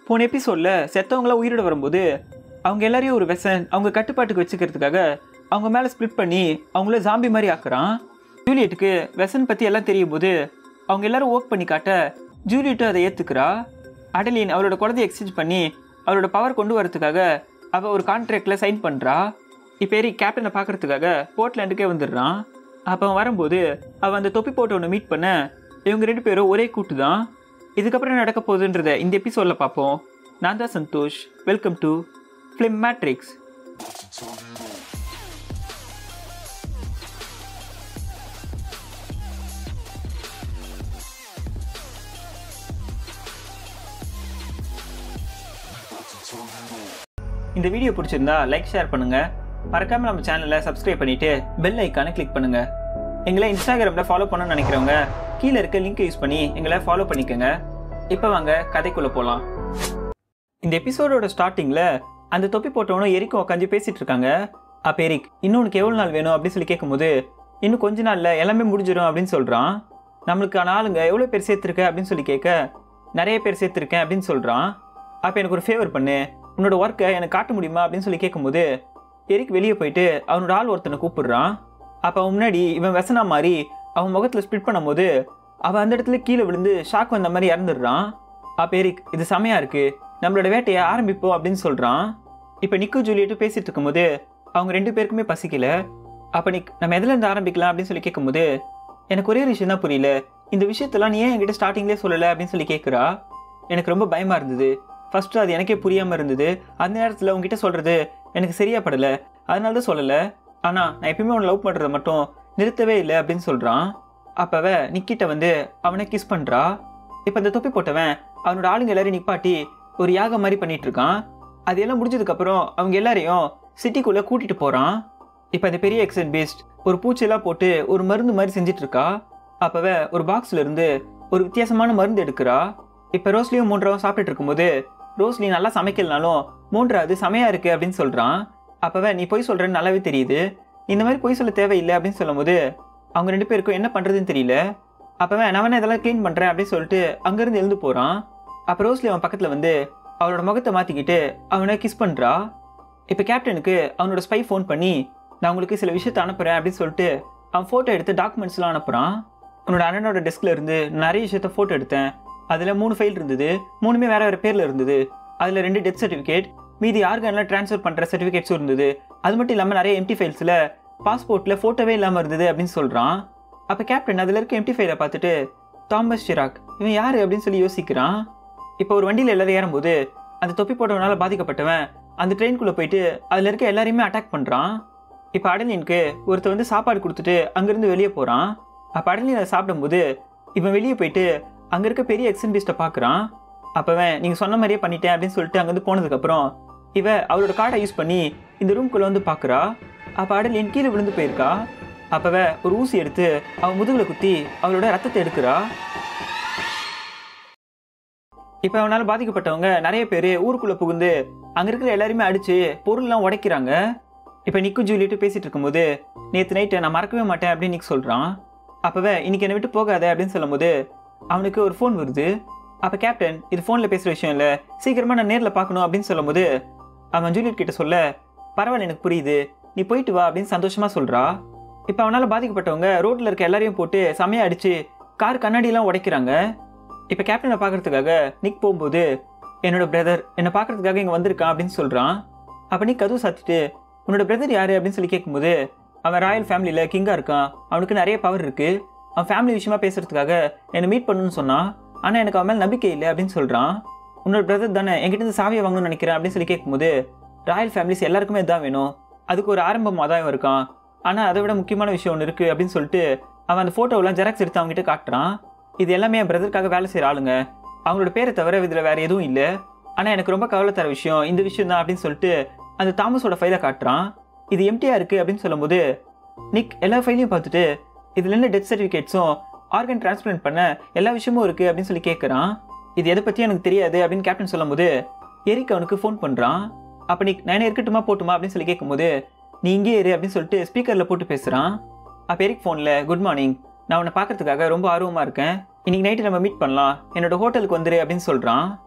போன எபிசோடில் செத்தவங்களாம் உயிரோட வரும்போது அவங்க எல்லாரையும் ஒரு வெசன் அவங்க கட்டுப்பாட்டுக்கு வச்சுக்கிறதுக்காக அவங்க மேலே ஸ்ப்ளிட் பண்ணி அவங்கள ஜாம்பி மாதிரி ஆக்குறான் ஜூலியட்டுக்கு வெசன் பற்றி எல்லாம் தெரியும் போது அவங்க எல்லாரும் ஒர்க் பண்ணி காட்ட ஜூலியட்டும் அதை ஏற்றுக்கிறா அடலின் அவரோட குழந்தைய எக்ஸ்சேஞ்ச் பண்ணி அவரோட பவர் கொண்டு வரதுக்காக அவள் ஒரு கான்ட்ராக்டில் சைன் பண்ணுறா இப்போ ஏறி கேப்டனை பார்க்கறதுக்காக போர்ட்லாண்டுக்கே வந்துடுறான் அப்போ அவன் வரும்போது அவன் அந்த தொப்பி போட்டு ஒன்று மீட் பண்ண இவங்க ரெண்டு பேரும் ஒரே கூட்டு தான் இதுக்கப்புறம் என்ன நடக்க போகுதுன்றத இந்த எபிசோடில் பார்ப்போம் நான் தான் Santhosh welcome to Film Matrix இந்த வீடியோ பிடிச்சிருந்தா லைக் ஷேர் பண்ணுங்க மறக்காம நம்ம சேனலை சப்ஸ்கிரைப் பண்ணிட்டு பெல் ஐக்கானை கிளிக் பண்ணுங்க எங்களை இன்ஸ்டாகிராமில் ஃபாலோ பண்ணணும்னு நினைக்கிறவங்க கீழே இருக்க லிங்க் யூஸ் பண்ணி எங்களை ஃபாலோ பண்ணிக்கோங்க இப்போ வாங்க கதைக்குள்ளே போகலாம் இந்த எபிசோடோட ஸ்டார்டிங்கில் அந்த தொப்பி போட்டவனும் எரிக்கும் உட்காந்து பேசிட்டு இருக்காங்க அப்போ எரிக் இன்னும் உனக்கு எவ்வளோ நாள் வேணும் அப்படின்னு சொல்லி கேட்கும்போது இன்னும் கொஞ்ச நாளில் எல்லாமே முடிஞ்சிடும் அப்படின்னு சொல்கிறான் நம்மளுக்கான ஆளுங்க எவ்வளோ பேர் சேர்த்துருக்க அப்படின்னு சொல்லி கேட்க நிறைய பேர் சேர்த்துருக்கேன் அப்படின்னு சொல்கிறான் அப்போ எனக்கு ஒரு ஃபேவர் பண்ணு உன்னோட ஒர்க்கை எனக்கு காட்ட முடியுமா அப்படின்னு சொல்லி கேட்கும்போது எரிக் வெளியே போயிட்டு அவனோட ஆள் ஒருத்தனை கூப்பிடுறான் அப்போ அவன் முன்னாடி இவன் வெசனா மாதிரி அவன் முகத்தில் ஸ்பிட் பண்ணும்போது அவன் அந்த இடத்துல கீழே விழுந்து ஷாக் வந்த மாதிரி இறந்துடுறான் அப்போ எரிக் இது செமையா இருக்கு நம்மளோட வேட்டையை ஆரம்பிப்போம் அப்படின்னு சொல்கிறான் இப்போ நிக்கு ஜூலியட்டும் பேசிட்டு இருக்கும்போது அவங்க ரெண்டு பேருக்குமே பசிக்கல அப்போ நிக் நம்ம எதுல இருந்து ஆரம்பிக்கலாம் அப்படின்னு சொல்லி கேட்கும்போது எனக்கு ஒரே ஒரு விஷயம் தான் புரியல இந்த விஷயத்தெல்லாம் நீ ஏன் என்கிட்ட ஸ்டார்டிங்லேயே சொல்லலை அப்படின்னு சொல்லி கேட்குறா எனக்கு ரொம்ப பயமாக இருந்தது ஃபஸ்ட்டு அது எனக்கே புரியாமல் இருந்தது அந்த நேரத்தில் உங்ககிட்ட சொல்கிறது எனக்கு சரியா படலை அதனால தான் சொல்லலை ஆனால் நான் எப்பயுமே அவனை லவ் பண்ணுறத மட்டும் நிறுத்தவே இல்லை அப்படின்னு சொல்கிறான் அப்போவ நிக்கிட்ட வந்து அவனை கிஸ் பண்ணுறா இப்போ அந்த தொப்பி போட்டவன் அவனோட ஆளுங்க எல்லாரையும் நிப்பாட்டி ஒரு யாகம் மாதிரி பண்ணிட்டு இருக்கான் அது எல்லாம் முடிஞ்சதுக்கப்புறம் அவங்க எல்லாரையும் சிட்டிக்குள்ளே கூட்டிகிட்டு போகிறான் இப்போ அந்த பெரிய எக்ஸன் பீஸ்ட் ஒரு பூச்செல்லாம் போட்டு ஒரு மருந்து மாதிரி செஞ்சுட்டு இருக்கா அப்போவே ஒரு பாக்ஸ்ல இருந்து ஒரு வித்தியாசமான மருந்து எடுக்கிறா இப்போ ரோஸ்லியும் மூன்றாவும் சாப்பிட்டுட்டு இருக்கும்போது ரோஸ்லி நல்லா சமைக்கலனாலும் மூன்றாவது செமையா இருக்கு அப்படின்னு சொல்றான் அப்பவே நீ பொய் சொல்றேன்னு நல்லாவே தெரியுது இந்த மாதிரி பொய் சொல்ல தேவையில்லை அப்படின்னு சொல்லும்போது அவங்க ரெண்டு பேருக்கும் என்ன பண்றதுன்னு தெரியல அப்பவே நான் வேணா இதெல்லாம் க்ளீன் பண்றேன் அப்படின்னு சொல்லிட்டு அங்கிருந்து எழுந்து போறான் அப்போ ரோஸ்லி அவன் பக்கத்துல வந்து அவளோட முகத்தை மாத்திக்கிட்டு அவனை கிஸ் பண்றா இப்போ கேப்டனுக்கு அவனோட ஸ்பை ஃபோன் பண்ணி நான் உங்களுக்கு சில விஷயத்தை அனுப்புறேன் அப்படின்னு சொல்லிட்டு அவன் ஃபோட்டோ எடுத்து டாக்குமெண்ட்ஸ்லாம் அனுப்புறான் உன்னோட அண்ணனோட டெஸ்க்ல இருந்து நிறைய விஷயத்த ஃபோட்டோ எடுத்தேன் அதில் மூணு ஃபைல் இருந்தது மூணுமே வேற வேற பேரில் இருந்தது அதில் ரெண்டு டெத் சர்டிஃபிகேட் மீதி ஆர்கன்லாம் ட்ரான்ஸ்ஃபர் பண்ணுற சர்டிஃபிகேட்ஸும் இருந்தது அது மட்டும் இல்லாமல் நிறைய எம்டி ஃபைல்ஸில் பாஸ்போர்ட்டில் ஃபோட்டோவே இல்லாமல் இருந்தது அப்படின்னு சொல்கிறான் அப்போ கேப்டன் அதில் இருக்க எம்டி ஃபைலை பார்த்துட்டு தாமஸ் ஷிராக் இவன் யார் அப்படின்னு சொல்லி யோசிக்கிறான் இப்போ ஒரு வண்டியில் எல்லாரும் ஏறும்போது அந்த தொப்பி போட்டவனால பாதிக்கப்பட்டவன் அந்த ட்ரெயின்குள்ளே போயிட்டு அதில் இருக்க எல்லாரையுமே அட்டாக் பண்ணுறான் இப்போ அடலினுக்கு ஒருத்தர் வந்து சாப்பாடு கொடுத்துட்டு அங்கேருந்து வெளியே போகிறான் அப்போ அடலின் அதை சாப்பிடும்போது இவன் வெளியே போயிட்டு அங்கே இருக்க பெரிய எக்ஸன் பீஸ்ட்டை பார்க்குறான் அப்போவன் நீங்கள் சொன்ன மாதிரியே பண்ணிட்டேன் அப்படின்னு சொல்லிட்டு அங்கேருந்து போனதுக்கப்புறம் இவ அவளோட கார்டை யூஸ் பண்ணி இந்த ரூம்குள்ளே வந்து பார்க்குறா அப்போ அடலின் கீழே விழுந்து போயிருக்கா அப்போவ ஒரு ஊசி எடுத்து அவன் முதுகில் குத்தி அவளோட ரத்தத்தை எடுக்கிறா இப்போ அவனால் பாதிக்கப்பட்டவங்க நிறைய பேர் ஊருக்குள்ளே புகுந்து அங்கே இருக்கிற எல்லாருமே அடித்து பொருள்லாம் உடைக்கிறாங்க இப்போ நிக்கு ஜூலிட்டு பேசிட்டு இருக்கும்போது நேற்று நைட்டு நான் மறக்கவே மாட்டேன் அப்படின்னு நிக் சொல்கிறான் அப்போவே இன்னைக்கு என்னை விட்டு போகாத அப்படின்னு சொல்லும்போது அவனுக்கு ஒரு ஃபோன் வருது அப்போ கேப்டன் இது ஃபோனில் பேசுகிற விஷயம் இல்லை சீக்கிரமாக நான் நேரில் பார்க்கணும் அப்படின்னு சொல்லும்போது அவன் ஜூலியட் கிட்ட சொல்ல பரவாயில்ல எனக்கு புரியுது நீ போயிட்டு வா அப்படின்னு சந்தோஷமாக சொல்கிறா இப்போ அவனால் பாதிக்கப்பட்டவங்க ரோட்டில் இருக்க எல்லாரையும் போட்டு செமையாக அடித்து கார் கண்ணாடியெல்லாம் உடைக்கிறாங்க இப்போ கேப்டனை பார்க்கறதுக்காக நிக் போகும்போது என்னோட பிரதர் என்னை பார்க்கறதுக்காக இங்கே வந்திருக்கான் அப்படின்னு சொல்கிறான் அப்போ நிக் கதவு சாத்திட்டு உன்னோட பிரதர் யார் அப்படின்னு சொல்லி கேட்கும்போது அவன் ராயல் ஃபேமிலியில் கிங்காக இருக்கான் அவனுக்கு நிறைய பவர் இருக்குது அவன் ஃபேமிலி விஷயமா பேசுறதுக்காக என்னை மீட் பண்ணணும்னு சொன்னான் ஆனால் எனக்கு அவன் மேலே நம்பிக்கை இல்லை அப்படின்னு சொல்கிறான் உன்னோட பிரதர் தானே என்கிட்ட இருந்து சாவியை வாங்கணும்னு நினைக்கிறேன் அப்படின்னு சொல்லி கேட்கும்போது ராயல் ஃபேமிலிஸ் எல்லாருக்குமே இதான் வேணும் அதுக்கு ஒரு ஆரம்பமாக தான் இவன் இருக்கான் ஆனால் அதை விட முக்கியமான விஷயம் ஒன்று இருக்குது அப்படின்னு சொல்லிட்டு அவன் அந்த ஃபோட்டோவெலாம் ஜெராக்ஸ் எடுத்து அவங்ககிட்ட காட்டுறான் இது எல்லாமே என் பிரதருக்காக வேலை செய்கிற ஆளுங்க அவங்களோட பேரை தவிர இதில் வேறு எதுவும் இல்லை ஆனால் எனக்கு ரொம்ப கவலை தர விஷயம் இந்த விஷயம் தான் அப்படின்னு சொல்லிட்டு அந்த தாமஸோட ஃபைலை காட்டுறான் இது எம்டியாக இருக்குது அப்படின்னு சொல்லும்போது நிக் எல்லா ஃபைலையும் பார்த்துட்டு இதில் என்ன டெத் சர்டிஃபிகேட்ஸும் ஆர்கன் டிரான்ஸ்பிளான்ட் பண்ண எல்லா விஷயமும் இருக்குது அப்படின்னு சொல்லி கேட்குறான் இது எதை பற்றி எனக்கு தெரியாது அப்படின்னு கேப்டன் சொல்லும்போது எரிக் அவனுக்கு ஃபோன் பண்ணுறான் அப்போ நீ நான் இருக்கட்டுமா போட்டுமா அப்படின்னு சொல்லி கேட்கும்போது நீ இங்கே இரு அப்படின்னு சொல்லிட்டு ஸ்பீக்கரில் போட்டு பேசுகிறான் அப்போ எரிக் ஃபோனில் குட் மார்னிங் நான் உன்னை பார்க்கறதுக்காக ரொம்ப ஆர்வமாக இருக்கேன் இன்னைக்கு நைட்டு நம்ம மீட் பண்ணலாம் என்னோட ஹோட்டலுக்கு வந்துரு அப்படின்னு சொல்கிறான்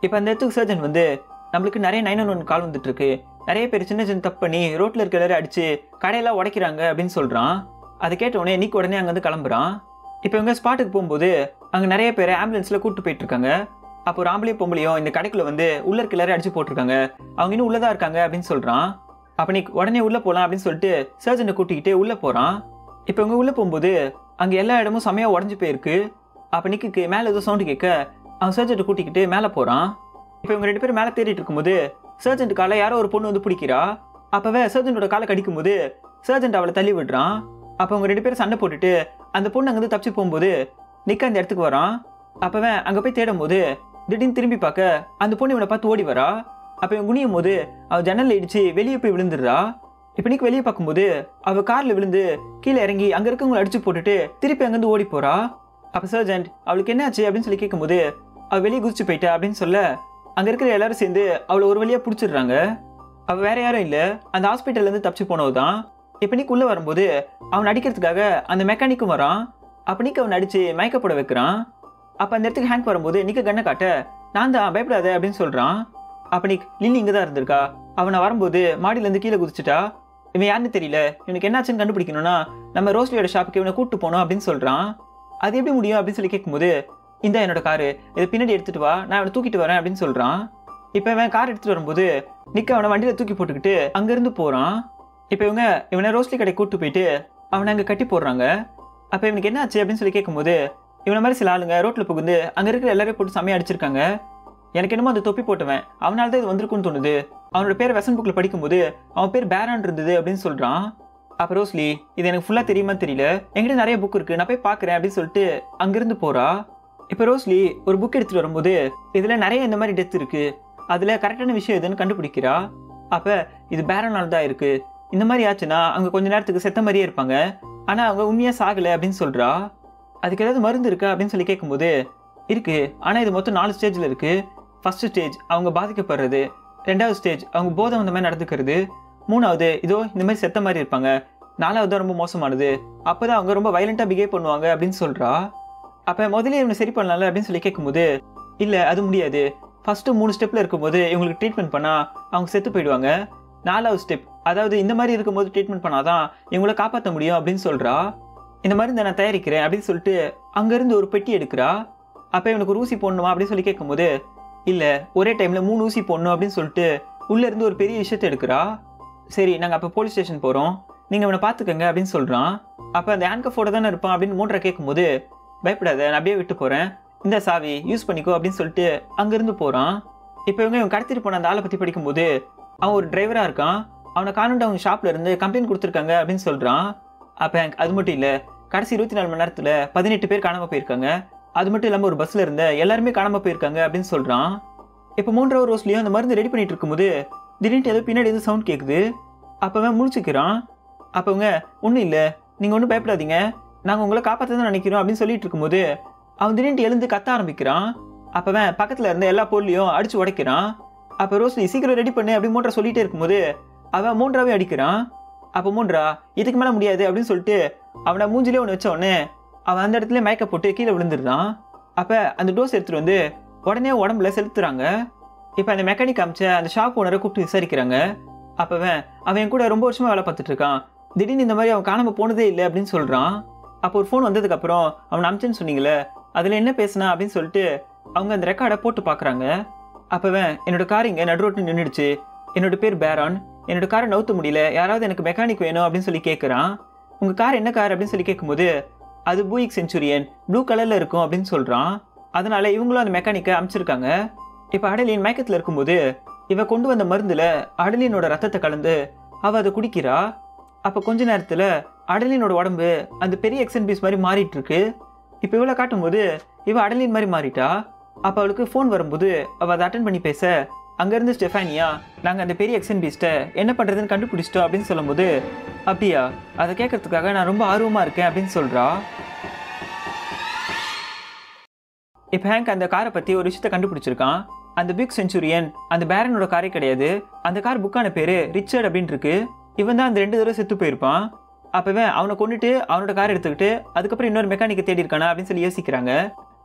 இப்போ அந்த இடத்துக்கு சர்ஜன் வந்து நம்மளுக்கு நிறைய நைன் ஒன் ஒன் கால் வந்துட்டு இருக்கு நிறைய பேர் சின்ன சின்ன தப்பு பண்ணி ரோட்ல இருக்க எல்லாரும் அடிச்சு கடையெல்லாம் உடைக்கிறாங்க அப்படின்னு சொல்றான் அதை கேட்ட உடனே நிக் உடனே அங்க வந்து கிளம்புறான் இப்போ இவங்க ஸ்பாட்டுக்கு போகும்போது அங்க நிறைய பேர் ஆம்புலன்ஸ்ல கூட்டு போயிட்டு இருக்காங்க அப்போ ஒரு ஆம்பளையும் பொம்பளையும் இந்த கடைக்குள்ள வந்து உள்ள இருக்க எல்லாரும் அடிச்சு போட்டிருக்காங்க அவங்க இன்னும் உள்ளதா இருக்காங்க அப்படின்னு சொல்றான் அப்ப நீ உடனே உள்ள போலாம் அப்படின்னு சொல்லிட்டு சர்ஜனை கூட்டிக்கிட்டு உள்ள போறான் இப்போ இவங்க உள்ள போகும்போது அங்க எல்லா இடமும் செமையா உடஞ்சு போயிருக்கு அப்ப நிக்கு மேல ஏதோ சவுண்டு கேட்க அவன் சர்ஜன்ட்டை கூட்டிக்கிட்டு மேல போறான் இப்போ இவங்க ரெண்டு பேரும் மேலே தேடிட்டு இருக்கும்போது சர்ஜென்ட் காலை யாரோ ஒரு பொண்ணு வந்து பிடிக்கிறா அப்பவே சர்ஜென்ட்டோட காலை கடிக்கும்போது சர்ஜென்ட் அவளை தள்ளி விடுறான் அப்போ அவங்க ரெண்டு பேரும் சண்டை போட்டுட்டு அந்த பொண்ணு அங்கேருந்து தப்பிச்சு போகும்போது நிக்க அந்த இடத்துக்கு வரான் அப்பவே அங்கே போய் தேடும் போது திடீர்னு திரும்பி பார்க்க அந்த பொண்ணு இவனை பார்த்து ஓடி வரா அப்போ இவன் குனியும் போது அவள் ஜன்னல்ல இடிச்சு வெளியே போய் விழுந்துடுறா இப்போ நிக்கு வெளியே பார்க்கும்போது அவள் காரில் விழுந்து கீழே இறங்கி அங்கே இருக்கவங்களை அடிச்சு போட்டுட்டு திருப்பி அங்கேருந்து ஓடி போறா அப்போ சர்ஜென்ட் அவளுக்கு என்னாச்சு அப்படின்னு சொல்லி கேட்கும்போது அவள் வெளியே குதிச்சு போயிட்டா அப்படின்னு சொல்ல அங்க இருக்கிற எல்லாரும் சேர்ந்து அவளை ஒரு வழியா பிடிச்சிடுறாங்க அவ வேற யாரும் இல்ல அந்த ஹாஸ்பிட்டல்ல இருந்து தப்பிச்சு போனவ தான் இப்ப நீக்கு உள்ள வரும்போது அவன் அடிக்கிறதுக்காக அந்த மெக்கானிக்கும் வரான் அப்ப நீக்கு அவன் அடிச்சு மயக்கப்பட வைக்கிறான் அப்ப அந்த இடத்துக்கு ஹேங்க் வரும்போது நிக்க கண்ணை காட்ட நான் தான் பயப்படாத அப்படின்னு சொல்றான் அப்ப நீ லில்லி இங்க தான் இருந்திருக்கா அவனை வரும்போது மாடியில இருந்து கீழே குதிச்சுட்டா இவன் யாருன்னு தெரியல இவனுக்கு என்னாச்சுன்னு கண்டுபிடிக்கணும்னா நம்ம ரோஸ்லியோட ஷாப்புக்கு இவனை கூட்டு போனோம் அப்படின்னு சொல்றான் அது எப்படி முடியும் அப்படின்னு சொல்லி கேட்கும்போது இந்த என்னோட காரு இதை பின்னாடி எடுத்துட்டு வா நான் அவனை தூக்கிட்டு வரேன் அப்படின்னு சொல்றான் இப்போ இவன் கார் எடுத்துட்டு வரும்போது நிக்க அவனை வண்டியில தூக்கி போட்டுக்கிட்டு அங்கிருந்து போறான் இப்போ இவங்க இவனை ரோஸ்லி கடை கூட்டு போயிட்டு அவனை அங்க கட்டி போடுறாங்க அப்போ இவனுக்கு என்ன ஆச்சு அப்படின்னு சொல்லி கேட்கும்போது இவனை மாதிரி சில ஆளுங்க ரோட்ல புகுந்து அங்க இருக்கிற எல்லாரையும் போட்டு செமையா அடிச்சிருக்காங்க எனக்கு என்னமோ அந்த தொப்பி போட்டவன் அவனால தான் இது வந்திருக்குன்னு தோணுது அவனோட பேர் வெசன் புக்ல படிக்கும்போது அவன் பேர் பேரான் இருந்தது அப்படின்னு சொல்றான் அப்போ ரோஸ்லி இது எனக்கு ஃபுல்லா தெரியுமா தெரியல என்கிட்ட நிறைய புக் இருக்கு நான் போய் பார்க்கறேன் அப்படின்னு சொல்லிட்டு அங்கிருந்து போறா இப்போ ரோஸ்லி ஒரு புக் எடுத்துட்டு வரும்போது இதுல நிறைய இந்த மாதிரி டெத் இருக்கு அதுல கரெக்டான விஷயம் எதுன்னு கண்டுபிடிக்கிறா அப்ப இது பேரனால் தான் இருக்கு இந்த மாதிரி ஆச்சுன்னா அங்க கொஞ்ச நேரத்துக்கு செத்த மாதிரியே இருப்பாங்க ஆனா அவங்க உண்மையா சாகல அப்படின்னு சொல்றா அதுக்கு ஏதாவது மருந்து இருக்கா அப்படின்னு சொல்லி கேட்கும்போது இருக்கு ஆனா இது மொத்தம் நாலு ஸ்டேஜ்ல இருக்கு ஃபர்ஸ்ட் ஸ்டேஜ் அவங்க பாதிக்கப்படுறது ரெண்டாவது ஸ்டேஜ் அவங்க போதை வந்த மாதிரி நடந்துக்கிறது மூணாவது இதோ இந்த மாதிரி செத்த மாதிரி இருப்பாங்க நாலாவது தான் ரொம்ப மோசமானது அப்பதான் அவங்க ரொம்ப வயலண்டா பிஹேவ் பண்ணுவாங்க அப்படின்னு சொல்றா அப்ப முதல்ல இவனை சரி பண்ணலாம்ல அப்படின்னு சொல்லி கேட்கும்போது இல்ல அது முடியாது ஃபர்ஸ்ட் மூணு ஸ்டெப்ல இருக்கும்போது இவங்களுக்கு ட்ரீட்மெண்ட் பண்ணா அவங்க செத்து போயிடுவாங்க நாலாவது ஸ்டெப் அதாவது இந்த மாதிரி இருக்கும்போது ட்ரீட்மெண்ட் பண்ணாதான் இவங்கள காப்பாற்ற முடியும் அப்படின்னு சொல்றா இந்த மாதிரி நான் தயாரிக்கிறேன் அப்படின்னு சொல்லிட்டு அங்கிருந்து ஒரு பெட்டி எடுக்கிறா அப்ப இவனுக்கு ஒரு ஊசி போடணுமா அப்படின்னு சொல்லி கேட்கும்போது இல்ல ஒரே டைம்ல மூணு ஊசி போடணும் அப்படின்னு சொல்லிட்டு உள்ள இருந்து ஒரு பெரிய விஷயத்தை எடுக்கிறா சரி நாங்க அப்ப போலீஸ் ஸ்டேஷன் போறோம் நீங்க இவனை பாத்துக்கங்க அப்படின்னு சொல்றான் அப்ப அந்த ஹேண்ட்கஃபோட தானே இருப்பான் அப்படின்னு மூன்றரை கேட்கும்போது பயப்படாத நான் அப்படியே விட்டு போறேன் இந்த சாவி யூஸ் பண்ணிக்கோ அப்படின்னு சொல்லிட்டு அங்கிருந்து போறான் இப்போ இவங்க இவன் கடத்திட்டு போன அந்த ஆளை பத்தி படிக்கும்போது அவன் ஒரு டிரைவரா இருக்கான் அவனை காணுண்டு அவங்க ஷாப்ல இருந்து கம்ப்ளைண்ட் கொடுத்துருக்காங்க அப்படின்னு சொல்றான் அப்ப எனக்கு அது மட்டும் இல்ல கடைசி இருபத்தி நாலு மணி நேரத்துல பதினெட்டு பேர் காணாம போயிருக்காங்க அது மட்டும் இல்லாம ஒரு பஸ்ல இருந்த எல்லாருமே காணாம போயிருக்காங்க அப்படின்னு சொல்றான் இப்போ மூன்றாவது ரோஸ்லயும் அந்த மருந்து ரெடி பண்ணிட்டு இருக்கும்போது திடீர்னு ஏதோ பின்னாடி ஏதோ சவுண்ட் கேக்குது அப்ப அவன் முழிச்சுக்கிறான் அப்ப அவங்க ஒன்றும் இல்லை நீங்கள் ஒன்றும் பயப்படாதீங்க நாங்கள் உங்களை காப்பாற்ற தான் நினைக்கிறோம் அப்படின்னு சொல்லிட்டு இருக்கும்போது அவன் திடீர்னு எழுந்து கத்த ஆரம்பிக்கிறான் அப்பவன் பக்கத்தில் இருந்த எல்லா பொருளையும் அடிச்சு உடைக்கிறான் அப்போ ரோஸ்லி சீக்கிரம் ரெடி பண்ணு அப்படின்னு மூன்றா சொல்லிட்டே இருக்கும்போது அவன் மூன்றாவே அடிக்கிறான் அப்போ மூன்றா இதுக்கு மேலே முடியாது அப்படின்னு சொல்லிட்டு அவனை மூஞ்சிலே ஒன்று வச்ச உடனே அவன் அந்த இடத்துல மயக்க போட்டு கீழே விழுந்துடுறான் அப்போ அந்த டோஸ் எடுத்துட்டு வந்து உடனே உடம்புல செலுத்துறாங்க இப்போ அந்த மெக்கானிக் அமைச்ச அந்த ஷாப் ஓனரை கூப்பிட்டு விசாரிக்கிறாங்க அப்பவன் அவன் என் கூட ரொம்ப வருஷமா வேலை பார்த்துட்டு இருக்கான் திடீர்னு இந்த மாதிரி அவன் காணாம போனதே இல்லை அப்படின்னு சொல்றான் அப்போ ஒரு ஃபோன் வந்ததுக்கு அப்புறம் அவன் அமிச்சேன்னு சொன்னீங்களே அதுல என்ன பேசுனா அப்படின்னு சொல்லிட்டு அவங்க அந்த ரெக்கார்டை போட்டு பார்க்கறாங்க அப்பவன் என்னோட கார் இங்க நடு ரோட்டு நின்றுடுச்சு என்னோட பேர் பேரான் என்னோட காரை நவுத்த முடியல யாராவது எனக்கு மெக்கானிக் வேணும் அப்படின்னு சொல்லி கேட்குறான் உங்க கார் என்ன கார் அப்படின்னு சொல்லி கேட்கும்போது அது பூயிக் செஞ்சுரியன் ப்ளூ கலர்ல இருக்கும் அப்படின்னு சொல்றான் அதனால இவங்களும் அந்த மெக்கானிக்கை அமைச்சிருக்காங்க இப்போ அடலின் மயக்கத்தில் இருக்கும்போது இவ கொண்டு வந்த மருந்துல அடலினோட ரத்தத்தை கலந்து அவ அதை குடிக்கிறா அப்போ கொஞ்ச நேரத்துல அடலினோட உடம்பு அந்த பெரிய எக்ஸன் பீஸ் மாதிரி மாறிட்டு இருக்கு இப்போ இவளை காட்டும்போது இவ அடலின் மாதிரி மாறிட்டா அப்போ அவளுக்கு ஃபோன் வரும்போது அவள் அதை அட்டன் பண்ணி பேச அங்கேருந்து ஸ்டெஃபானியா நாங்கள் அந்த பெரிய எக்ஸன் பீஸ்ட்டை என்ன பண்ணுறதுன்னு கண்டுபிடிச்சிட்டோம் அப்படின்னு சொல்லும்போது அப்படியா அதை கேட்கறதுக்காக நான் ரொம்ப ஆர்வமாக இருக்கேன் அப்படின்னு சொல்கிறா இப்போ ஹேங்க் அந்த காரை பற்றி ஒரு விஷயத்த கண்டுபிடிச்சிருக்கான் அந்த பிக் செஞ்சுரியன் அந்த பேரனோட காரே கிடையாது அந்த கார் புக்கான பேரு ரிச்சர்ட் அப்படின்னு இருக்கு இவன் தான் அந்த ரெண்டு தடவை செத்து போயிருப்பான் அப்பவே அவனை கொண்டுட்டு அவனோட கார் எடுத்துக்கிட்டு அதுக்கப்புறம் இன்னொரு மெக்கானிக்கை தேடி இருக்கானா அப்படின்னு சொல்லி யோசிக்கிறாங்க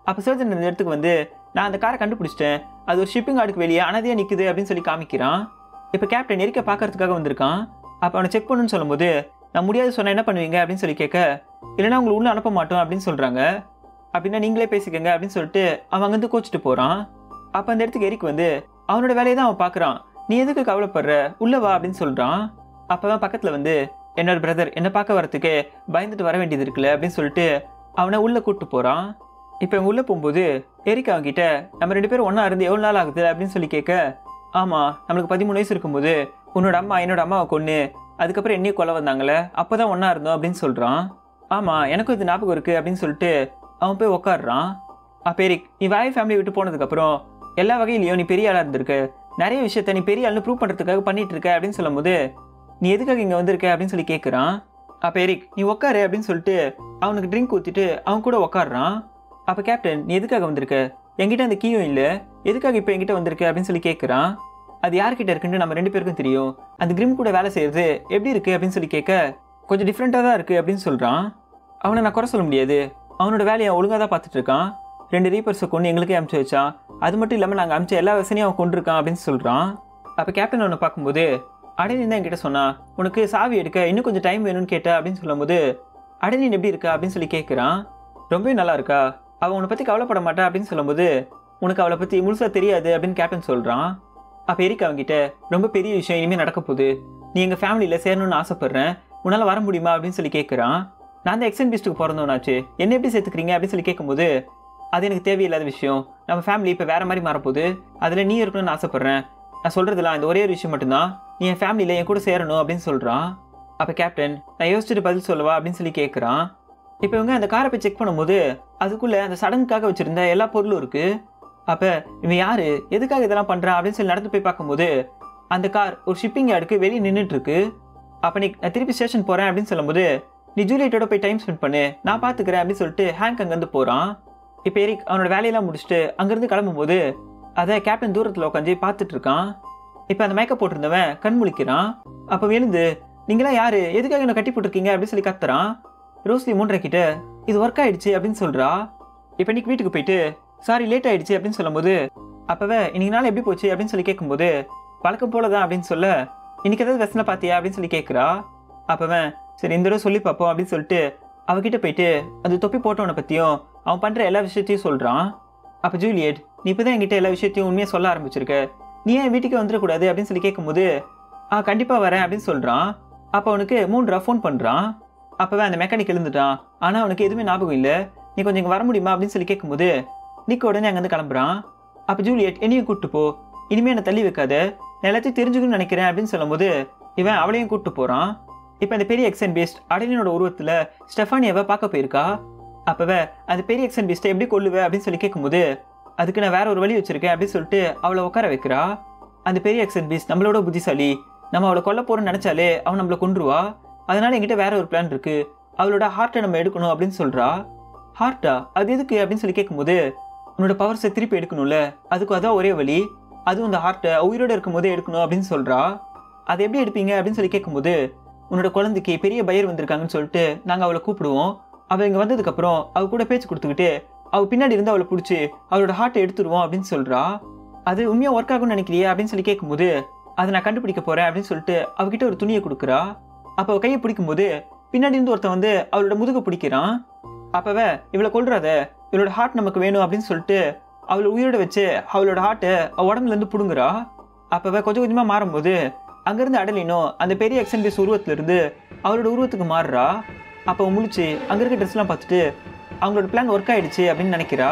அப்போ சர்ஜன் இந்த இடத்துக்கு வந்து நான் அந்த காரை கண்டுபிடிச்சிட்டேன் அது ஒரு ஷிப்பிங் ஆடுக்கு வெளியே அனதியாக நிற்குது அப்படின்னு சொல்லி காமிக்கிறான் இப்போ கேப்டன் எரிக்க பார்க்கறதுக்காக வந்திருக்கான் அப்போ அவனை செக் பண்ணுன்னு சொல்லும்போது நான் முடியாது சொன்னால் என்ன பண்ணுவீங்க அப்படின்னு சொல்லி கேட்க இல்லைன்னா உங்களை உள்ள அனுப்ப மாட்டோம் அப்படின்னு சொல்கிறாங்க அப்படின்னா நீங்களே பேசிக்கங்க அப்படின்னு சொல்லிட்டு அவன் அங்கேருந்து கோச்சிட்டு போகிறான் அப்போ அந்த இடத்துக்கு எரிக் வந்து அவனோட வேலையை தான் அவன் பார்க்குறான் நீ எதுக்கு கவலைப்படுற உள்ள வா அப்படின்னு சொல்கிறான் அப்போதான் பக்கத்தில் வந்து என்னோட பிரதர் என்னை பார்க்க வரத்துக்கு பயந்துட்டு வர வேண்டியது இருக்குல்ல அப்படின்னு சொல்லிட்டு அவனை உள்ளே கூப்பிட்டு போகிறான் இப்போ இவங்க உள்ளே போகும்போது எரிக் அவன்கிட்ட நம்ம ரெண்டு பேரும் ஒன்றா இருந்து எவ்வளோ நாள் ஆகுது அப்படின்னு சொல்லி கேட்க ஆமாம் நம்மளுக்கு பதிமூணு வயசு இருக்கும்போது உன்னோட அம்மா என்னோட அம்மாவை கொன்று அதுக்கப்புறம் என்னையும் கொலை வந்தாங்களே அப்போ தான் ஒன்றா இருந்தோம் அப்படின்னு சொல்கிறான் ஆமாம் எனக்கும் இது ஞாபகம் இருக்குது அப்படின்னு சொல்லிட்டு அவன் போய் உக்காடுறான் அப்போ எரிக் நீ வாய் ஃபேமிலி விட்டு போனதுக்கப்புறம் எல்லா வகையிலையும் நீ பெரிய ஆளாக இருந்திருக்க நிறைய விஷயத்த நீ பெரிய ஆள்னு ப்ரூவ் பண்ணுறதுக்காக பண்ணிட்டு இருக்க அப்படின்னு சொல்லும்போது நீ எதுக்காக இங்கே வந்திருக்க அப்படின்னு சொல்லி கேட்குறான் அப்போ எரிக் நீ உக்காரு அப்படின்னு சொல்லிட்டு அவனுக்கு ட்ரிங்க் ஊற்றிட்டு அவன் கூட உக்காடுறான் அப்போ கேப்டன் நீ எதுக்காக வந்திருக்க என்கிட்ட அந்த கீயும் இல்லை எதுக்காக இப்போ என்கிட்ட வந்திருக்க அப்படின்னு சொல்லி கேட்குறான் அது யார்கிட்ட இருக்குன்னு நம்ம ரெண்டு பேருக்கும் தெரியும் அந்த கிரிம் கூட வேலை செய்யறது எப்படி இருக்கு அப்படின்னு சொல்லி கேட்க கொஞ்சம் டிஃப்ரெண்ட்டாக தான் இருக்கு அப்படின்னு சொல்கிறான் அவனை நான் குறை சொல்ல முடியாது அவனோட வேலையை ஒழுங்காக தான் பார்த்துட்டு இருக்கான் ரெண்டு ரீப்பர்ஸை கொண்டு எங்களுக்கே அமுச்சு வச்சான் அது மட்டும் இல்லாமல் நாங்கள் அமிச்ச எல்லா வசனையும் அவன் கொண்டிருக்கான் அப்படின்னு சொல்கிறான் அப்போ கேப்டன் அவனை பார்க்கும்போது அடனின் தான் என்கிட்ட சொன்னா உனக்கு சாவி எடுக்க இன்னும் கொஞ்சம் டைம் வேணும்னு கேட்ட அப்படின்னு சொல்லும்போது அடனின் எப்படி இருக்கா அப்படின்னு சொல்லி கேட்குறான் ரொம்பவே நல்லா இருக்கா அவன் உன்னை பற்றி கவலைப்பட மாட்டா அப்படின்னு சொல்லும்போது உனக்கு அவளை பற்றி முழுசாக தெரியாது அப்படின்னு கேப்டன் சொல்கிறான் அப்போ எரிக் அவன்கிட்ட ரொம்ப பெரிய விஷயம் இனிமேல் நடக்க போகுது நீ எங்கள் ஃபேமிலியில் சேரணும்னு ஆசைப்பட்றேன் உன்னால் வர முடியுமா அப்படின்னு சொல்லி கேட்குறான் நான் தான் எக்ஸன் பீஸ்ட்டுக்கு பிறந்தவனாச்சு என்ன எப்படி சேர்த்துக்கிறீங்க அப்படின்னு சொல்லி கேட்கும்போது அது எனக்கு தேவையில்லாத விஷயம் நம்ம ஃபேமிலி இப்போ வேற மாதிரி மாறப்போகுது அதில் நீ இருக்கணும்னு ஆசைப்பட்றேன் நான் சொல்கிறதுலாம் இந்த ஒரே ஒரு விஷயம் மட்டும்தான் நீ என் ஃபேமிலியில் என் கூட சேரணும் அப்படின்னு சொல்கிறான் அப்போ கேப்டன் நான் யோசிச்சுட்டு பதில் சொல்லவா அப்படின்னு சொல்லி கேட்குறான் இப்போ இவங்க அந்த காரை போய் செக் பண்ணும்போது அதுக்குள்ளே அந்த சடங்குக்காக வச்சுருந்த எல்லா பொருளும் இருக்குது அப்போ இவன் யார் எதுக்காக இதெல்லாம் பண்ணுறான் அப்படின்னு சொல்லி நடந்து போய் பார்க்கும்போது அந்த கார் ஒரு ஷிப்பிங் யார்டுக்கு வெளியே நின்றுட்டு இருக்கு அப்போ நீ நான் திருப்பி ஸ்டேஷன் போகிறேன் அப்படின்னு சொல்லும்போது நீ ஜூலியட்டோட போய் டைம் ஸ்பெண்ட் பண்ணு நான் பார்த்துக்கிறேன் அப்படின்னு சொல்லிட்டு ஹேங்க் அங்கேருந்து போகிறான் இப்போ எரிக் அவனோட வேலையெல்லாம் முடிச்சுட்டு அங்கேருந்து கிளம்பும்போது அதை கேப்டன் தூரத்தில் உட்காந்து பார்த்துட்டு இருக்கான் இப்போ அந்த மேக்கப் போட்டிருந்தவன் கண் முழிக்கிறான் அப்போ எழுந்து நீங்களாம் யாரு எதுக்காக என்ன கட்டி போட்டிருக்கீங்க அப்படின்னு சொல்லி கத்துறான் ரோஸ்லி மூன்றரை கிட்ட இது ஒர்க் ஆயிடுச்சு அப்படின்னு சொல்றா இப்போ இன்னைக்கு வீட்டுக்கு போயிட்டு சாரி லேட் ஆயிடுச்சு அப்படின்னு சொல்லும்போது அப்பவே இன்னைக்கு நாள் எப்படி போச்சு அப்படின்னு சொல்லி கேட்கும்போது வழக்கம் போல தான் அப்படின்னு சொல்ல இன்னைக்கு ஏதாவது வெசனை பார்த்தியா அப்படின்னு சொல்லி கேட்குறா அப்பவன் சரி இந்த தடவை சொல்லி பார்ப்போம் அப்படின்னு சொல்லிட்டு அவகிட்ட போயிட்டு அந்த தொப்பி போட்டவனை பற்றியும் அவன் பண்ணுற எல்லா விஷயத்தையும் சொல்கிறான் அப்போ ஜூலியட் நீ இப்போ தான் என்கிட்ட எல்லா விஷயத்தையும் உண்மையாக சொல்ல ஆரம்பிச்சிருக்க நீ ஏன் வீட்டுக்கு வந்துடக்கூடாது அப்படின்னு சொல்லி கேட்கும்போது ஆ கண்டிப்பாக வரேன் அப்படின்னு சொல்கிறான் அப்போ அவனுக்கு மூன்றா ஃபோன் பண்ணுறான் அப்போவே அந்த மெக்கானிக் எழுந்துட்டான் ஆனால் அவனுக்கு எதுவுமே ஞாபகம் இல்லை நீ கொஞ்சம் இங்கே வர முடியுமா அப்படின்னு சொல்லி கேட்கும்போது நிக்க உடனே அங்கேருந்து கிளம்புறான் அப்போ ஜூலியட் என்னையும் கூப்பிட்டு போ இனிமே என்னை தள்ளி வைக்காத நான் எல்லாத்தையும் தெரிஞ்சுக்கணும்னு நினைக்கிறேன் அப்படின்னு சொல்லும்போது இவன் அவளையும் கூப்பிட்டு போகிறான் இப்போ அந்த பெரிய எக்ஸன் பேஸ்ட் அடலினோட உருவத்தில் ஸ்டெஃபானியாவை பார்க்க போயிருக்கா அப்போவே அந்த பெரிய எக்ஸன் பேஸ்ட்டை எப்படி கொல்லுவ அப்படின்னு சொல்லி கேட்கும்போது அதுக்கு நான் வேற ஒரு வழி வச்சிருக்கேன் அப்படின்னு சொல்லிட்டு அவளை உட்கார வைக்கிறா அந்த பெரிய எக்ஸன் பீஸ் நம்மளோட புத்திசாலி நம்ம அவளை கொல்ல போறோம்னு நினைச்சாலே அவன் நம்மளை கொன்றுவா அதனால என்கிட்ட வேற ஒரு பிளான் இருக்கு அவளோட ஹார்ட்டை நம்ம எடுக்கணும் அப்படின்னு சொல்றா ஹார்ட்டா அது எதுக்கு அப்படின்னு சொல்லி கேட்கும்போது உன்னோட பவர்ஸை திருப்பி எடுக்கணும்ல அதுக்கு அதான் ஒரே வழி அதுவும் அந்த ஹார்ட்டை உயிரோட இருக்கும்போதே எடுக்கணும் அப்படின்னு சொல்றா அதை எப்படி எடுப்பீங்க அப்படின்னு சொல்லி கேட்கும்போது உன்னோட குழந்தைக்கு பெரிய பயிர் வந்திருக்காங்கன்னு சொல்லிட்டு நாங்கள் அவளை கூப்பிடுவோம் அவள் இங்கே வந்ததுக்கப்புறம் அவ கூட பேச்சு கொடுத்துக்கிட்டு அவ பின்னாடி இருந்து அவளை பிடிச்சி அவளோட ஹார்ட்டை எடுத்துருவோம் அப்படின்னு சொல்றா அது உண்மையா ஒர்க் ஆகும்னு நினைக்கிறியா அப்படின்னு சொல்லி கேட்கும்போது அதை நான் கண்டுபிடிக்க போறேன் அப்படின்னு சொல்லிட்டு அவகிட்ட ஒரு துணியை கொடுக்குறா அப்போ அவ கையை பிடிக்கும்போது பின்னாடி இருந்து ஒருத்தன் வந்து அவளோட முதுக பிடிக்கிறான் அப்பவே இவளை கொல்றாத இவளோட ஹார்ட் நமக்கு வேணும் அப்படின்னு சொல்லிட்டு அவளை உயிரோட வச்சு அவளோட ஹார்ட்டை அவ உடம்புல இருந்து புடுங்குறா அப்பவே கொஞ்சம் கொஞ்சமா மாறும்போது அங்கிருந்து அடலினும் அந்த பெரிய எக்ஸன் பீஸ் உருவத்துல இருந்து அவளோட உருவத்துக்கு மாறுறா அப்போ அவ முழிச்சு அங்க இருக்க ட்ரெஸ்லாம் பார்த்துட்டு அவங்களோட பிளான் ஒர்க் ஆயிடுச்சு அப்படின்னு நினைக்கிறா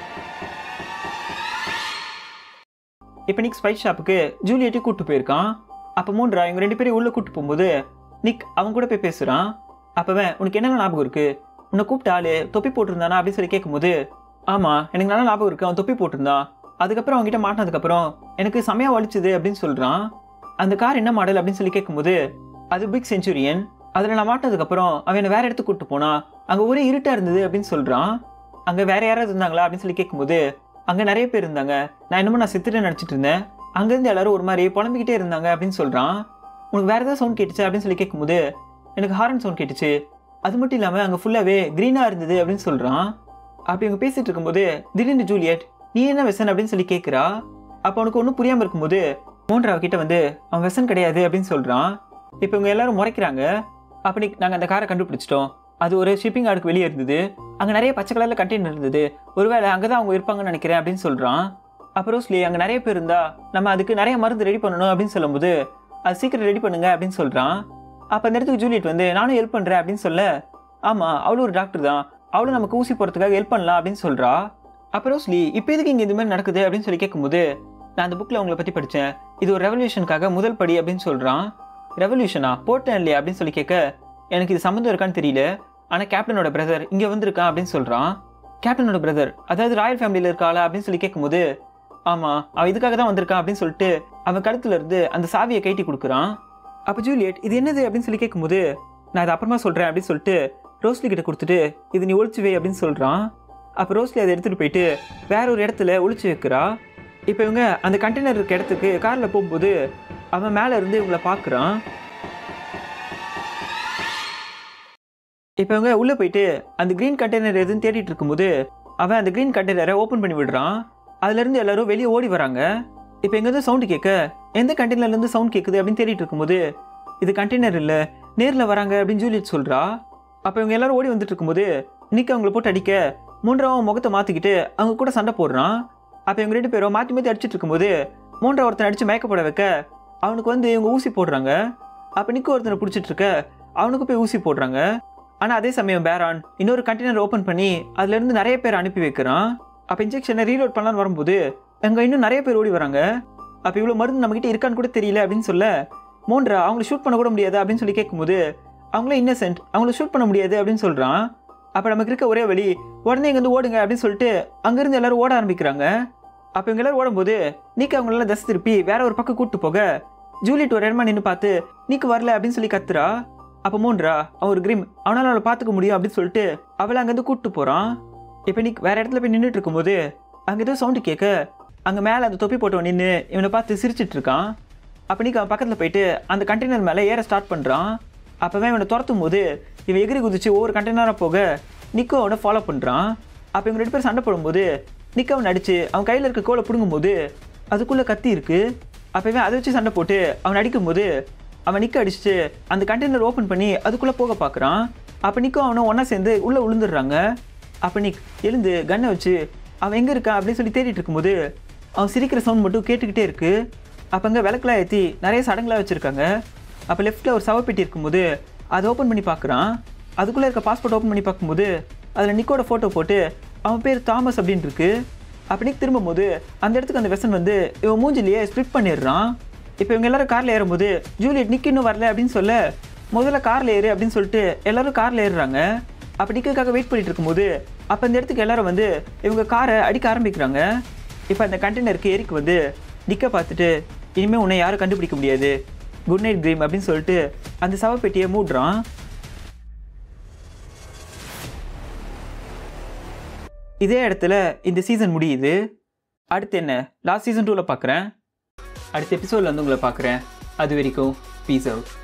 இப்போ நிக் ஸ்பைஸ் ஷாப்புக்கு ஜூலியட்டி கூட்டு போயிருக்கான் அப்போ மூன்றா இவங்க ரெண்டு பேரும் உள்ள கூட்டு போகும்போது நிக் அவன் கூட போய் பேசுறான் அப்பவே உனக்கு என்னென்ன ஞாபகம் இருக்கு உன்னை கூப்பிட்ட ஆளு தொப்பி போட்டிருந்தானா அப்படின்னு சொல்லி கேட்கும்போது ஆமா எனக்கு நல்லா ஞாபகம் இருக்கு அவன் தொப்பி போட்டிருந்தான் அதுக்கப்புறம் அவன்கிட்ட மாட்டினதுக்கப்புறம் எனக்கு செமையா வலிச்சுது அப்படின்னு சொல்றான் அந்த கார் என்ன மாடல் அப்படின்னு சொல்லி கேட்கும்போது அது பிக் செஞ்சுரியன் அதில் நான் மாட்டினதுக்கப்புறம் அவன் என்னை வேற இடத்துக்கு கூட்டு போனா அங்கே ஒரே இருட்டா இருந்தது அப்படின்னு சொல்றான் அங்கே வேற யாராவது இருந்தாங்களா அப்படின்னு சொல்லி கேட்கும்போது அங்கே நிறைய பேர் இருந்தாங்க நான் என்னமோ நான் செத்துட்டு நினச்சிட்டு இருந்தேன் அங்கேருந்து எல்லாரும் ஒரு மாதிரி புலம்பிக்கிட்டே இருந்தாங்க அப்படின்னு சொல்றான் உனக்கு வேற ஏதாவது சவுண்ட் கேட்டுச்சு அப்படின்னு சொல்லி கேட்கும்போது எனக்கு ஹாரன் சவுண்ட் கேட்டுச்சு அது மட்டும் இல்லாமல் அங்கே ஃபுல்லாகவே க்ரீனாக இருந்தது அப்படின்னு சொல்கிறான் அப்படி இவங்க பேசிட்டு இருக்கும்போது திடீர்னு ஜூலியட் நீ என்ன வெசன் அப்படின்னு சொல்லி கேட்குறா அப்போ அவனுக்கு ஒன்றும் புரியாமல் இருக்கும்போது மோன்றா கிட்ட வந்து அவன் வெசன் கிடையாது அப்படின்னு சொல்கிறான் இப்போ இவங்க எல்லாரும் முறைக்கிறாங்க அப்படி நாங்கள் அந்த காரை கண்டுபிடிச்சிட்டோம் அது ஒரு ஷிப்பிங் ஆடுக்கு வெளியே இருந்தது அங்கே நிறைய பச்சை கலரில் கண்டெய்னர் இருந்தது ஒருவேளை அங்கே தான் அவங்க இருப்பாங்கன்னு நினைக்கிறேன் அப்படின்னு சொல்கிறான் அப்புறம் ரோஸ்லி அங்கே நிறைய பேர் இருந்தா நம்ம அதுக்கு நிறைய மருந்து ரெடி பண்ணணும் அப்படின்னு சொல்லும்போது அது சீக்கிரம் ரெடி பண்ணுங்க அப்படின்னு சொல்கிறான் அப்போ அந்த இடத்துக்கு ஜூலியட் வந்து நானும் ஹெல்ப் பண்ணுறேன் அப்படின்னு சொல்ல ஆமாம் அவளும் ஒரு டாக்டர் தான் அவளும் நமக்கு ஊசி போகிறதுக்காக ஹெல்ப் பண்ணலாம் அப்படின்னு சொல்கிறா அப்போ ரோஸ்லி இப்போ எதுக்கு இங்கே இந்த மாதிரி நடக்குது அப்படின்னு சொல்லி கேட்கும்போது நான் அந்த புக்கில் உங்களை பற்றி படித்தேன் இது ஒரு ரெவல்யூஷனுக்காக முதல் படி அப்படின்னு சொல்கிறான் ரெவல்யூஷனா போட்டேன் இல்லையா அப்படின்னு சொல்லி கேட்க எனக்கு இது சம்மந்தம் இருக்கான்னு தெரியல ஆனால் கேப்டனோட பிரதர் இங்கே வந்திருக்கான் அப்படின்னு சொல்கிறான் கேப்டனோட பிரதர் அதாவது ராயல் ஃபேமிலியில் இருக்காளா அப்படின்னு சொல்லி கேட்கும்போது ஆமாம் அவன் இதுக்காக தான் வந்திருக்கான் அப்படின்னு சொல்லிட்டு அவன் கழுத்துல இருந்து அந்த சாவியை கைட்டி கொடுக்குறான் அப்போ ஜூலியட் இது என்னது அப்படின்னு சொல்லி கேட்கும்போது நான் அதை அப்புறமா சொல்கிறேன் அப்படின்னு சொல்லிட்டு ரோஸ்லி கிட்ட கொடுத்துட்டு இது நீ ஒழிச்சு வை அப்படின்னு சொல்கிறான் அப்போ ரோஸ்லி அதை எடுத்துகிட்டு போயிட்டு வேற ஒரு இடத்துல ஒளிச்சு வைக்கிறா இப்போ இவங்க அந்த கண்டெய்னர் இருக்க இடத்துக்கு காரில் போகும்போது அவன் மேலே இருந்து இவங்கள பார்க்குறான் இப்போ இவங்க உள்ளே போயிட்டு அந்த க்ரீன் கண்டெய்னர் எதுன்னு தேடிட்டு இருக்கும்போது அவன் அந்த க்ரீன் கண்டெய்னரை ஓப்பன் பண்ணி விடுறான் அதுலேருந்து எல்லாரும் வெளியே ஓடி வராங்க இப்போ எங்கேருந்து சவுண்டு கேட்க எந்த கண்டெய்னர்லேருந்து சவுண்ட் கேட்குது அப்படின்னு தேடிட்டு இருக்கும்போது இது கண்டெய்னர் இல்லை நேரில் வராங்க அப்படின்னு ஜூலியட் சொல்கிறா அப்போ இவங்க எல்லாரும் ஓடி வந்துட்டு இருக்கும்போது நிக்க அவங்கள போட்டு அடிக்க மூன்றாவும் முகத்தை மாற்றிக்கிட்டு அவங்க கூட சண்டை போடுறான் அப்போ இவங்க ரெண்டு பேரும் மாற்றி மாற்றி அடிச்சிட்டு இருக்கும்போது மூன்றாவது ஒருத்தனை அடித்து மயக்கப்பட வைக்க அவனுக்கு வந்து இவங்க ஊசி போடுறாங்க அப்போ நிக்க ஒருத்தனை பிடிச்சிட்டு இருக்க அவனுக்கு போய் ஊசி போடுறாங்க ஆனால் அதே சமயம் பேரான் இன்னொரு கண்டெய்னர் ஓப்பன் பண்ணி அதுலேருந்து நிறைய பேர் அனுப்பி வைக்கிறான் அப்போ இன்ஜெக்ஷனை ரீலோட் பண்ணலான்னு வரும்போது அங்கே இன்னும் நிறைய பேர் ஓடி வராங்க அப்போ இவ்வளோ மருந்து நம்மகிட்ட இருக்கான்னு கூட தெரியல அப்படின்னு சொல்ல மோன்றா அவங்கள ஷூட் பண்ண கூட முடியாது அப்படின்னு சொல்லி கேட்கும்போது அவங்களே இன்னசென்ட் அவங்கள ஷூட் பண்ண முடியாது அப்படின்னு சொல்கிறான் அப்போ நமக்கு இருக்க ஒரே வழி உடனே இங்கேருந்து ஓடுங்க அப்படின்னு சொல்லிட்டு அங்கேருந்து எல்லாரும் ஓட ஆரம்பிக்கிறாங்க அப்போ இவங்க எல்லாரும் ஓடும்போது நீக்கு அவங்களெல்லாம் தசை திருப்பி வேற ஒரு பக்கம் கூட்டு போக ஜூலியட் ஒரு இடமா நின்று பார்த்து நீக்கு வரல அப்படின்னு சொல்லி கத்துறா அப்போ மோன்றா அவன் ஒரு கிரிம் அவனால் அவளை பார்த்துக்க முடியும் அப்படின்னு சொல்லிட்டு அவளை அங்கேருந்து கூப்பிட்டு போகிறான் இப்போ நீ வேற இடத்துல போய் நின்றுட்டு இருக்கும்போது அங்கே ஏதோ சவுண்டு கேட்க அங்கே மேலே அந்த தொப்பி போட்டவன் நின்று இவனை பார்த்து சிரிச்சிட்டு இருக்கான் அப்போ நீ அவன் பக்கத்தில் போயிட்டு அந்த கண்டெய்னர் மேலே ஏற ஸ்டார்ட் பண்ணுறான் அப்போவே இவனை துரத்தும் போது இவன் எகிரி குதிச்சு ஒவ்வொரு கண்டெய்னராக போக நிக்கோ அவனை ஃபாலோ பண்ணுறான் அப்போ இவங்க ரெண்டு பேரும் சண்டை போடும்போது நிக்க அவன் அடிச்சு அவன் கையில் இருக்க கோலை பிடுங்கும்போது அதுக்குள்ளே கத்தி இருக்கு அப்போ இவன் அதை வச்சு சண்டை போட்டு அவன் அடிக்கும்போது அவன் நிக்க அடிச்சுட்டு அந்த கண்டெய்னர் ஓப்பன் பண்ணி அதுக்குள்ளே போக பார்க்குறான் அப்போ நிக்கோ அவனும் ஒன்றா சேர்ந்து உள்ளே விழுந்துடுறாங்க அப்போ நிக் எழுந்து கன்னை வச்சு அவன் எங்கே இருக்கான் அப்படின்னு சொல்லி தேடிட்டு இருக்கும்போது அவன் சிரிக்கிற சவுண்ட் மட்டும் கேட்டுக்கிட்டே இருக்கு அப்போ அங்கே விளக்கெலாம் ஏற்றி நிறைய சடங்குலாம் வச்சுருக்காங்க அப்போ லெஃப்ட்டில் ஒரு சவப்பெட்டி இருக்கும்போது அதை ஓப்பன் பண்ணி பார்க்குறான் அதுக்குள்ளே இருக்க பாஸ்போர்ட் ஓப்பன் பண்ணி பார்க்கும்போது அதில் நிக்கோட ஃபோட்டோ போட்டு அவன் பேர் தாமஸ் அப்படின்னு இருக்கு அப்போ நிக் திரும்பும்போது அந்த இடத்துக்கு அந்த வெசன் வந்து இவன் மூஞ்சிலேயே ஸ்ப்ளிட் பண்ணிடுறான் இப்போ இவங்க எல்லாரும் காரில் ஏறும்போது ஜூலியட் நிக் இன்னும் வரல அப்படின்னு சொல்ல முதல்ல காரில் ஏறு அப்படின்னு சொல்லிட்டு எல்லாரும் காரில் ஏறுறாங்க அப்போ நிக்கதுக்காக வெயிட் பண்ணிட்டு இருக்கும்போது அப்போ இந்த இடத்துக்கு எல்லாரும் வந்து இவங்க காரை அடிக்க ஆரம்பிக்கிறாங்க இப்போ அந்த கண்டெய்னருக்கு எரிக்கு வந்து நிக்க பார்த்துட்டு இனிமேல் உன்னை யாரும் கண்டுபிடிக்க முடியாது குட் நைட் க்ரீம் அப்படின்னு சொல்லிட்டு அந்த சவப்பெட்டியை மூடுறான் இதே இடத்துல இந்த சீசன் முடியுது அடுத்து என்ன லாஸ்ட் சீசன் டூவில் பார்க்குறேன் அடுத்த எபிசோடில் வந்து உங்களை பார்க்குறேன் அது வரைக்கும் பீஸ் அவுட்